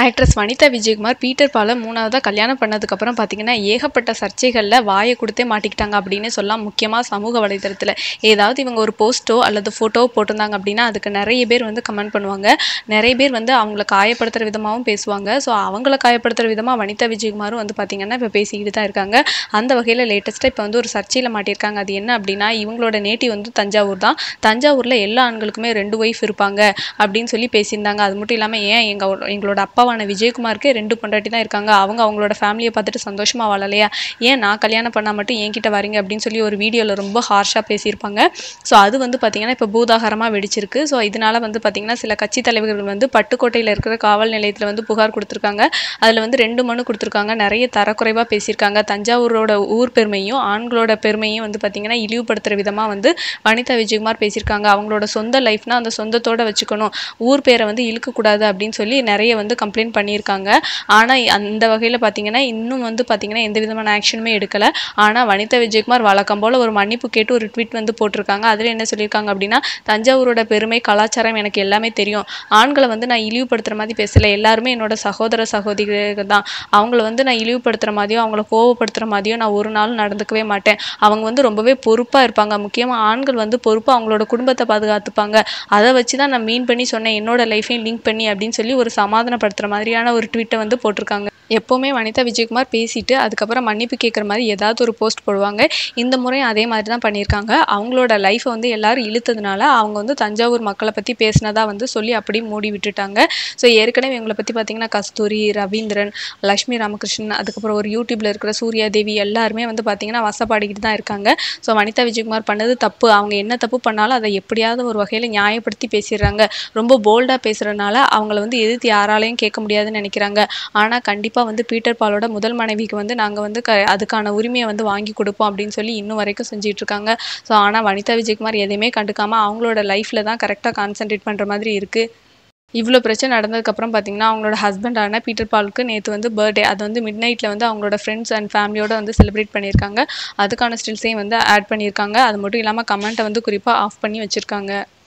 actress Vanitha Vijayakumar Peter பாலை மூணாவதா கல்யாணம் பண்ணதுக்கப்புறம் பார்த்தீங்கன்னா ஏகப்பட்ட சர்ச்சைகளில் வாயை கொடுத்தே மாட்டிக்கிட்டாங்க அப்படின்னே சொல்லலாம் முக்கியமாக சமூக வலைதளத்தில் ஏதாவது இவங்க ஒரு போஸ்ட்டோ அல்லது ஃபோட்டோவோ போட்டிருந்தாங்க அப்படின்னா அதுக்கு நிறைய பேர் வந்து கமெண்ட் பண்ணுவாங்க நிறைய பேர் வந்து அவங்கள காயப்படுத்துகிற விதமாகவும் பேசுவாங்க ஸோ அவங்கள காயப்படுத்துகிற விதமாக வனிதா விஜயகுமாரும் வந்து பார்த்திங்கன்னா இப்போ பேசிக்கிட்டு தான் இருக்காங்க அந்த வகையில் லேட்டஸ்ட்டாக இப்போ வந்து ஒரு சர்ச்சையில் மாட்டியிருக்காங்க அது என்ன அப்படின்னா இவங்களோட நேட்டிவ் வந்து தஞ்சாவூர் தான் தஞ்சாவூரில் எல்லா ஆண்களுக்குமே ரெண்டு ஒய்ஃப் இருப்பாங்க அப்படின்னு சொல்லி பேசியிருந்தாங்க அது மட்டும் இல்லாமல் ஏன் எங்கள் எங்களோட அப்பாவான விஜயகுமாருக்கு ரெண்டு பொண்டாட்டி தான் இருக்காங்க அவங்க அவங்களோட ஃபேமிலியை பார்த்துட்டு சந்தோஷமாக வாழலையா ஏன் நான் கல்யாணம் பண்ணால் மட்டும் என்கிட்ட வரீங்க அப்படின்னு சொல்லி ஒரு வீடியோவில் ரொம்ப ஹார்ஷாக பேசியிருப்பாங்க ஸோ அது வந்து பார்த்திங்கன்னா இப்போ பூதாகரமாக வெடிச்சிருக்கு ஸோ இதனால வந்து பார்த்திங்கன்னா சில கட்சி தலைவர்கள் வந்து பட்டுக்கோட்டையில் இருக்கிற காவல் நிலையத்தில் வந்து புகார் கொடுத்துருக்காங்க அதில் வந்து ரெண்டு மனு கொடுத்துருக்காங்க நிறைய தரக்குறைவாக பேசியிருக்காங்க தஞ்சாவூரோட ஊர் பெருமையும் ஆண்களோட பெருமையும் வந்து பார்த்திங்கன்னா இழிவுபடுத்துகிற விதமாக வந்து வனிதா விஜயகுமார் பேசியிருக்காங்க அவங்களோட சொந்த லைஃப்னா அந்த சொந்தத்தோட வச்சுக்கணும் ஊர் பேரை வந்து இழுக்கக்கூடாது அப்படின்னு சொல்லி நிறைய வந்து கம்ப்ளைண்ட் பண்ணியிருக்காங்க ஆனால் அந்த வகையில் பார்த்தீங்கன்னா இன்னும் வந்து பார்த்தீங்கன்னா எந்த விதமான ஆக்ஷனுமே எடுக்கலை ஆனால் வனிதா விஜயகுமார் வழக்கம் போல் ஒரு மன்னிப்பு கேட்டு ஒரு ட்வீட் வந்து போட்டிருக்காங்க அதில் என்ன சொல்லியிருக்காங்க அப்படின்னா தஞ்சாவூரோட பெருமை கலாச்சாரம் எனக்கு எல்லாமே தெரியும் ஆண்களை வந்து நான் இழிவுபடுத்துகிற மாதிரி பேசலை எல்லாருமே என்னோட சகோதர சகோதரிகள் தான் அவங்கள வந்து நான் இழிவுபடுத்துகிற மாதிரியோ அவங்கள கோவப்படுத்துகிற மாதிரியோ நான் ஒரு நாள் நடந்துக்கவே மாட்டேன் அவங்க வந்து ரொம்பவே பொறுப்பாக இருப்பாங்க முக்கியமாக ஆண்கள் வந்து பொறுப்பாக அவங்களோட குடும்பத்தை பாதுகாத்துப்பாங்க அதை வச்சு தான் நான் மீன் பண்ணி சொன்னேன் என்னோட லைஃபையும் லிங்க் பண்ணி அப்படின்னு சொல்லி ஒரு சமாதானப்படுத்துகிற மாதிரியான ஒரு ட்வீட்டை வந்து போட்டிருக்காங்க எப்போவுமே வனிதா விஜயகுமார் பேசிட்டு அதுக்கப்புறம் மன்னிப்பு கேட்குற மாதிரி ஏதாவது ஒரு போஸ்ட் போடுவாங்க இந்த முறையும் அதே மாதிரி தான் பண்ணியிருக்காங்க அவங்களோட லைஃப்பை வந்து எல்லாரும் இழுத்ததுனால அவங்க வந்து தஞ்சாவூர் மக்களை பற்றி பேசினதா வந்து சொல்லி அப்படியே மூடி விட்டுட்டாங்க ஸோ ஏற்கனவே இவங்களை பற்றி பார்த்தீங்கன்னா கஸ்தூரி ரவீந்திரன் லக்ஷ்மி ராமகிருஷ்ணன் அதுக்கப்புறம் ஒரு யூடியூப்ல இருக்கிற சூர்யா தேவி எல்லாருமே வந்து பார்த்தீங்கன்னா வசப்பாடிக்கிட்டு தான் இருக்காங்க ஸோ வனிதா விஜயகுமார் பண்ணது தப்பு அவங்க என்ன தப்பு பண்ணாலும் அதை எப்படியாவது ஒரு வகையில் நியாயப்படுத்தி பேசிடுறாங்க ரொம்ப போல்டாக பேசுகிறனால அவங்கள வந்து எதிர்த்து யாராலையும் கேட்க முடியாதுன்னு நினைக்கிறாங்க ஆனால் கண்டிப்பாக வந்து பீட்டர் பாலோட முதல் மனைவிக்கு வந்து நாங்கள் வந்து க அதுக்கான உரிமையை வந்து வாங்கி கொடுப்போம் அப்படின்னு சொல்லி இன்னும் வரைக்கும் செஞ்சுட்டு இருக்காங்க ஸோ ஆனால் வனிதா விஜயகுமார் எதையுமே கண்டுக்காமல் அவங்களோட லைஃப்பில் தான் கரெக்டாக கான்சென்ட்ரேட் பண்ணுற மாதிரி இருக்குது இவ்வளோ பிரச்சனை நடந்ததுக்கப்புறம் பார்த்தீங்கன்னா அவங்களோட ஹஸ்பண்டான பீட்டர் பாலுக்கு நேற்று வந்து பர்த்டே அது வந்து மிட் நைட்டில் வந்து அவங்களோட ஃப்ரெண்ட்ஸ் அண்ட் ஃபேமிலியோட வந்து செலிப்ரேட் பண்ணியிருக்காங்க அதுக்கான ஸ்டில்ஸையும் வந்து ஆட் பண்ணியிருக்காங்க அது மட்டும் இல்லாமல் கமெண்ட்டை வந்து குறிப்பாக ஆஃப் பண்ணி வச்சுருக்காங்க